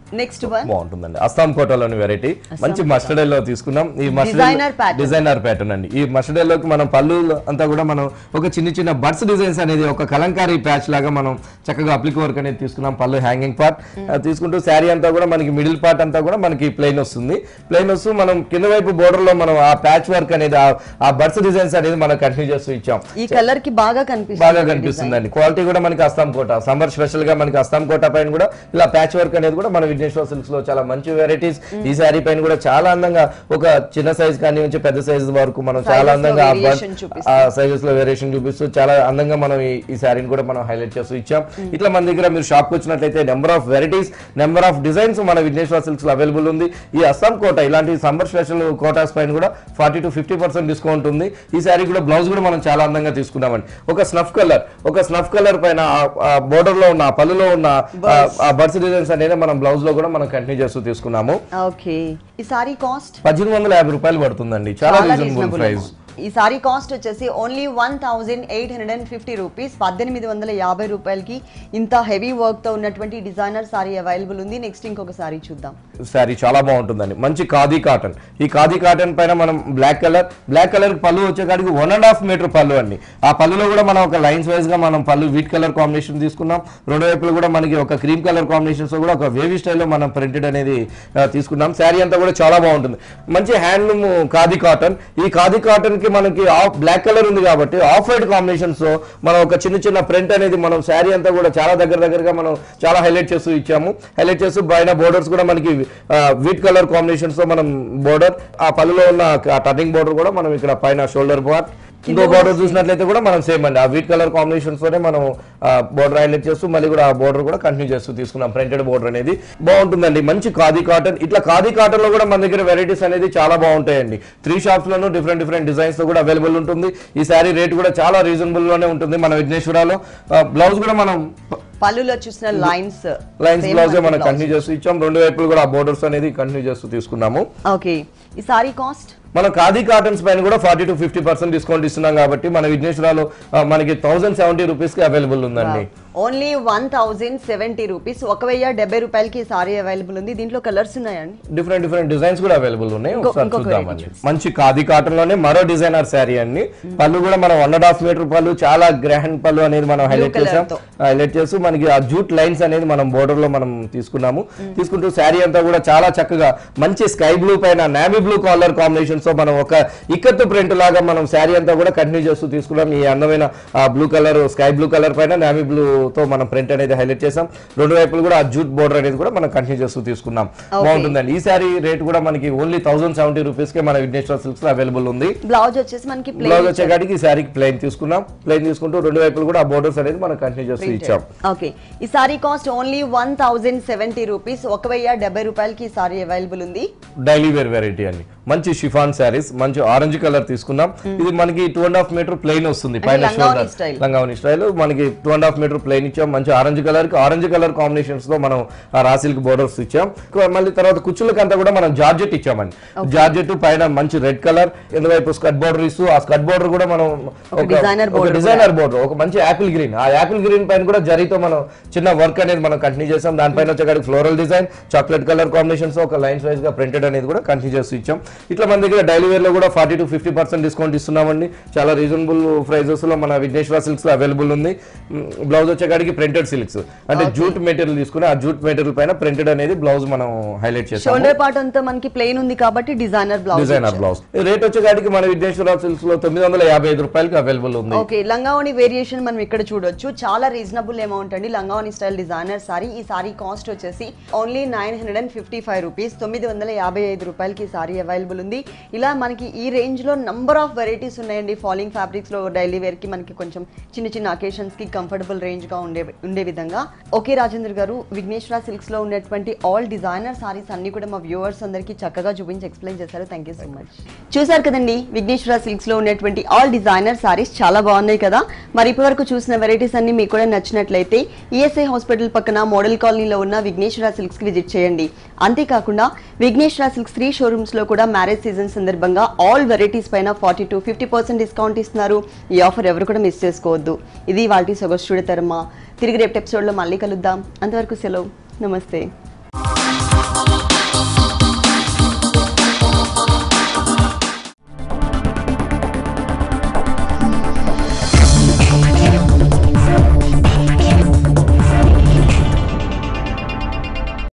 Speaker 1: నెక్స్ట్ వన్
Speaker 2: బాగుంటుందండి అస్సాం కోటలోని వెరైటీ మంచి మస్టర్డ్ ఎల్లో తీసుకున్నాం ఈ
Speaker 1: Designer pattern.
Speaker 2: డిజైనర్ ప్యాటర్న్ అండి ఈ మస్టర్డ్ ఎల్లోకి మనం పళ్ళు అంతా కూడా మనం ఒక చిన్న చిన్న బర్డ్స్ డిజైన్స్ అనేది ఒక కలంకారీ ప్యాచ్ లాగా మనం చక్కగా అప్లిక్ వర్క్ అనేది తీసుకున్నాం పళ్ళు హ్యాంగింగ్ పార్ట్ తీసుకుంటూ శారీ అంతా కూడా మనకి మిడిల్ పార్ట్ అంతా కూడా మనకి ప్లెయిన్ వస్తుంది ప్లెయిన్ వస్తూ మనం కింద వైపు బోర్డర్ లో మనం ఆ ప్యాచ్ వర్క్ అనేది ఆ- ఆ బర్డ్స్ డిజైన్స్ అనేది మనం కంటిన్యూ చేస్తూ ఇచ్చాం
Speaker 1: ఈ కలర్ కి బాగా కనిపిస్తుంది
Speaker 2: బాగా కనిపిస్తుందండి క్వాలిటీ కూడా మనకి అస్సాం కోట సమ్మర్ స్పెషల్ గా మనకి అస్సాం కోట పైన కూడా ఇలా ప్యాచ్ వర్క్ అనేది కూడా మన విఘ్నేశ్వర సిల్క్స్ లో చాలా మంచి వెరైటీస్ ఈ శారీ పైన కూడా చాలా అందంగా ఒక చిన్న సైజ్ కానీ నుంచి పెద్ద సైజ్ వరకు మనం చాలా
Speaker 1: Sizes లో
Speaker 2: అందంగా ఆ
Speaker 1: variation
Speaker 2: బన్-
Speaker 1: చూపిస్తూ.
Speaker 2: ఆ సైజెస్ లో వేరియేషన్ చూపిస్తూ చాలా అందంగా మనం ఈ- ఈ శారీని కూడా మనం హైలైట్ చేస్తూ ఇచ్చాం ఇట్లా మన దగ్గర మీరు షాప్ కి వచ్చినట్లయితే number of varieties number of designs మన విఘ్నేశ్వర సిల్క్స్ లో అవైలబుల్ ఉంది ఈ అస్సాం కోట ఇలాంటి సమ్మర్ స్పెషల్ కోటాస్ పైన కూడా forty to fifty percent discount ఉంది ఈ శారీ కూడా బ్లౌజ్ కూడా మనం చాలా అందంగా తీసుకున్నామండి ఒక స్నఫ్ కలర్ ఒక స్నఫ్ కలర్ పైన బోర్డర్ లో ఉన్న ఆ పళ్ళులో ఉన్న ఆ- ఆ బర్డ్స్ డిజైన్స్ అనేది మనం బ్లౌజ్ లో కూడా మనం కంటిన్యూ చేస్తూ తీసుకున్నాము
Speaker 1: ఓకే ఈ సారీ కాస్ట్
Speaker 2: పద్దెనిమిది వందల యాభై రూపాయలు పడుతుందండి చాలా
Speaker 1: చాలా
Speaker 2: రీజనబుల్
Speaker 1: రీజనబుల్
Speaker 2: ప్రైస్
Speaker 1: ఈ సారీ కాస్ట్ వచ్చేసి only one thousand eight hundred and fifty rupees పద్దెనిమిది వందల యాభై రూపాయలకి ఇంత హెవీ వర్క్ తో ఉన్నటువంటి డిజైనర్ సారీ అవైలబుల్ ఉంది నెక్స్ట్ ఇంకొక సారీ చూద్దాం
Speaker 2: శారీ చాలా బాగుంటుందండి మంచి ఖాదీ కాటన్ ఈ ఖాదీ కాటన్ పైన మనం బ్లాక్ కలర్ బ్లాక్ కలర్ పళ్ళు వచ్చేకాడికి వన్ అండ్ హాఫ్ మీటర్ పళ్ళు అండి ఆ పళ్ళులో కూడా మనం ఒక లైన్స్ వైజ్ గా మనం పళ్ళు వీట్ కలర్ కాంబినేషన్ తీసుకున్నాం రెండు వైపులు కూడా మనకి ఒక క్రీమ్ కలర్ కాంబినేషన్స్ కూడా ఒక వేవీ స్టైల్లో మనం ప్రింటెడ్ అనేది ఆ, తీసుకున్నాం శారీ అంతా కూడా చాలా బాగుంటుంది మంచి హ్యాండ్లూమ్ ఖాదీ కాటన్ ఈ ఖాదీ కాటన్ కి మనకి ఆఫ్ బ్లాక్ కలర్ ఉంది కాబట్టి ఆఫ్ వైట్ కాంబినేషన్స్ మనం ఒక చిన్న చిన్న ప్రింట్ అనేది మనం శారీ అంతా కూడా చాలా దగ్గర దగ్గరగా మనం చాలా హైలైట్ చేస్తూ ఇచ్చాము హైలైట్ చేస్తూ పైన బోర్డర్స్ కూడా మనకి వీట్ కలర్ కాంబినేషన్స్ తో మనం బోర్డర్ ఆ పళ్ళులో ఉన్న టర్నింగ్ బోర్డర్ కూడా మనం ఇక్కడ పైన షోల్డర్ పార్ట్ ఇంకో బోర్డర్ చూసినట్లయితే కూడా మనం సేమ్ అండి ఆ వీట్ కలర్ కాంబినేషన్స్ తోనే మనం బోర్డర్ హైలైట్ చేస్తూ మళ్ళీ కూడా ఆ బోర్డర్ కూడా కంటిన్యూ చేస్తూ తీసుకున్నాం ప్రింటెడ్ బోర్డర్ అనేది బాగుంటుందండి మంచి ఖాదీ కాటన్ ఇట్లా ఖాదీ కాటన్ లో కూడా మన దగ్గర వెరైటీస్ అనేది చాలా బాగుంటాయండి త్రీ షాప్స్ లోను డిఫరెంట్ డిఫరెంట్ డిజైన్స్ తో కూడా అవైలబుల్ ఉంటుంది ఈ శారీ రేట్ కూడా చాలా రీజనబుల్ లోనే ఉంటుంది మన విఘ్నేశ్వరాలో బ్లౌజ్ కూడా మనం
Speaker 1: పళ్ళులో చూసిన లైన్స్
Speaker 2: లైన్స్ బ్లౌజ్ మనం కంటిన్యూ చేస్తూ ఇచ్చాం రెండు వైపులు కూడా ఆ బోర్డర్స్ అనేది కంటిన్యూ చేస్తూ తీసుకున్నాము
Speaker 1: ఓకే ఈ సారీ కాస్ట్
Speaker 2: మనం ఖాదీ కాటన్స్ పైన కూడా forty to fifty percent discount ఇస్తున్నాం కాబట్టి మన విఘ్నేశ్వరాలో ఆ, మనకి థౌసండ్ సెవెంటీ రూపీస్ కి అవైలబుల్ ఉందండి
Speaker 1: only one thousand seventy rupees ఒక వెయ్యి డెబ్బై రూపాయలకి ఈ సారీ అవైలబుల్ ఉంది దీంట్లో కలర్స్ ఉన్నాయండి
Speaker 2: డిఫరెంట్ డిఫరెంట్ డిజైన్స్ కూడా అవైలబుల్ ఉన్నాయి
Speaker 1: ఇంకో-
Speaker 2: ఒకసారి
Speaker 1: ఇంకొక
Speaker 2: చూద్దామండి మంచి ఖాదీ కాటన్ లోనే మరో డిజైనర్ శారీ అండి పళ్ళు కూడా మనం వన్ అండ్ హాఫ్ మీటర్ పళ్ళు చాలా గ్రాండ్ పళ్ళు అనేది మనం హైలైట్
Speaker 1: colour
Speaker 2: చేసాం
Speaker 1: తో.
Speaker 2: హైలైట్ చేస్తూ మనకి ఆ జూట్ లైన్స్ అనేది మనం బోర్డర్ లో మనం తీసుకున్నాము తీసుకుంటూ శారీ అంతా కూడా చాలా చక్కగా మంచి స్కై బ్లూ పైన నావీ బ్లూ కలర్ కాంబినేషన్స్ తో మనం ఒక ఇక్కత్తు ప్రింట్ లాగా మనం శారీ అంతా కూడా కంటిన్యూ చేస్తూ తీసుకున్నాం ఈ అందమైన blue colour sky blue colour పైన నావీ బ్లూ తో మనం ప్రింట్ అనేది హైలైట్ చేసాం రెండు వైపులు కూడా ఆ జూట్ బోర్డర్ అనేది కూడా మనం కంటిన్యూ చేస్తూ తీసుకున్నాం బాగుంటుందండి ఈ శారీ రేట్ కూడా మనకి ఓన్లీ థౌసండ్ సెవెంటీ రూపీస్ కే మన విఘ్నేశ్వర సిల్క్స్ లో అవైలబుల్ ఉంది
Speaker 1: బ్లౌజ్ వచ్చేసి మనకి
Speaker 2: బ్లౌజ్
Speaker 1: ప్లేన్
Speaker 2: వచ్చేకాడికి ఈ శారీకి ప్లెయిన్ తీసుకున్నాం ప్లెయిన్ తీసుకుంటూ రెండు వైపులు కూడా ఆ బోర్డర్స్ అనేది మనం కంటిన్యూ చేస్తూ ఇచ్చాం
Speaker 1: ఓకే ఈ sari cost only one thousand seventy rupees ఒక వెయ్యి డెబ్బై రూపాయలకి ఈ సారీ అవైలబుల్ ఉంది
Speaker 2: డైలీ వేర్ వెరైటీ అండి మంచి షిఫాన్ శారీస్ మంచి ఆరెంజ్ కలర్ తీసుకున్నాం ఇది మనకి two and half metre plain వస్తుంది పైన
Speaker 1: లంగావని
Speaker 2: షోల్డర్
Speaker 1: style.
Speaker 2: లంగావని స్టైల్ మనకి two and half metre plain ఇచ్చాం మంచి ఆరెంజ్ కలర్ కి ఆరెంజ్ కలర్ కాంబినేషన్స్ తో మనం ఆ రాసిల్క్ బోర్డర్స్ ఇచ్చాం ఇంకా మళ్ళీ తర్వాత కుచ్చులకి అంతా కూడా మనం జార్జెట్ ఇచ్చామండి జార్జెట్ పైన మంచి రెడ్ కలర్ ఎందువైపు స్కట్ బోర్డర్ ఇస్తూ ఆ స్కట్ బోర్డర్ కూడా మనం ఒక
Speaker 1: designer border
Speaker 2: డిజైనర్ బోర్డర్ ఒక మంచి యాపిల్ గ్రీన్ ఆ యాపిల్ గ్రీన్ పైన కూడా జరీతో మనం చిన్న వర్క్ అనేది మనం కంటిన్యూ చేసాం దానిపైన వచ్చేకాడికి floral design chocolate colour combinations ఒక లైన్స్ వైజ్ గా ప్రింటెడ్ అనేది కూడా కంటిన్యూ చేస్తూ ఇచ్చాం ఇట్లా మన దగ్గర డైలీ వేర్ లో కూడా forty to fifty percent discount ఇస్తున్నామండి చాలా రీజనబుల్ ప్రైజెస్ లో మన విఘ్నేశ్వర సిల్క్స్ లో అవైలబుల్ ఉంది బ్లౌజ్ వచ్చేకాడికి ప్రింటెడ్ సిల్క్స్ అంటే జూట్ మెటీరియల్ తీసుకుని ఆ జూట్ మెటీరియల్ పైన ప్రింటెడ్ అనేది బ్లౌజ్ మనం హైలైట్ చేసాం
Speaker 1: షోల్డర్ పార్ట్ అంతా మనకి ప్లెయిన్ ఉంది కాబట్టి designer blouse
Speaker 2: designer blouse rate వచ్చేకాడికి మన విఘ్నేశ్వర సిల్క్స్ లో తొమ్మిది వందల యాభై ఐదు రూపాయలకి అవైలబుల్ ఉంది
Speaker 1: ఓకే లంగావణి వేరియేషన్ మనం ఇక్కడ చూడొచ్చు చాలా రీజనబుల్ అమౌంట్ అండి లంగావణి స్టైల్ డిజైనర్ సారీ ఈ సారీ కాస్ట్ వచ్చేసి only nine hundred and fifty five rupees తొమ్మిది వందల యాభై ఐదు రూపాయలకి ఈ సారీ అవైలబుల్ ఉంది ఇలా మనకి ఈ రేంజ్ లో నంబర్ ఆఫ్ వెరైటీస్ ఉన్నాయండి ఫాలింగ్ ఫ్యాబ్రిక్స్ లో డైలీ వేర్ కి మనకి కొంచెం చిన్న చిన్న అకేషన్స్ కి కంఫర్టబుల్ రేంజ్ గా ఉండే ఉండే విధంగా ఓకే రాజేంద్ర గారు విఘ్నేశ్వర సిల్క్స్ లో ఉన్నటువంటి ఆల్ డిజైనర్ సారీస్ అన్ని కూడా మా వ్యూవర్స్ అందరికీ చక్కగా చూపించి ఎక్స్ప్లెయిన్ చేశారు థ్యాంక్ యూ సో మచ్ చూసారు కదండి విఘ్నేశ్వర సిల్క్స్ లో ఉన్నటువంటి ఆల్ డిజైనర్ సారీస్ చాలా బాగున్నాయి కదా మరి ఇప్పటివరకు చూసిన వెరైటీస్ అన్ని మీకు కూడా నచ్చినట్లయితే ఈఎస్ఐ హాస్పిటల్ పక్కన మోడల్ కాలనీలో ఉన్న విఘ్నేశ్వర సిల్క్స్ కి విజిట్ చేయండి అంతేకాకుండా విఘ్నేశ్వర సిల్క్స్ త్రీ షోరూమ్స్ లో కూడా మ్యారేజ్ సీజన్ సందర్భంగా ఆల్ వెరైటీస్ పైన forty to fifty percent discount ఇస్తున్నారు ఈ ఆఫర్ ఎవరు కూడా మిస్ చేసుకోవద్దు ఇది వాటి సొగస్టుడి తరమా తిరిగి రేపు ఎపిసోడ్లో మళ్ళీ కలుద్దాం అంతవరకు సెలవు నమస్తే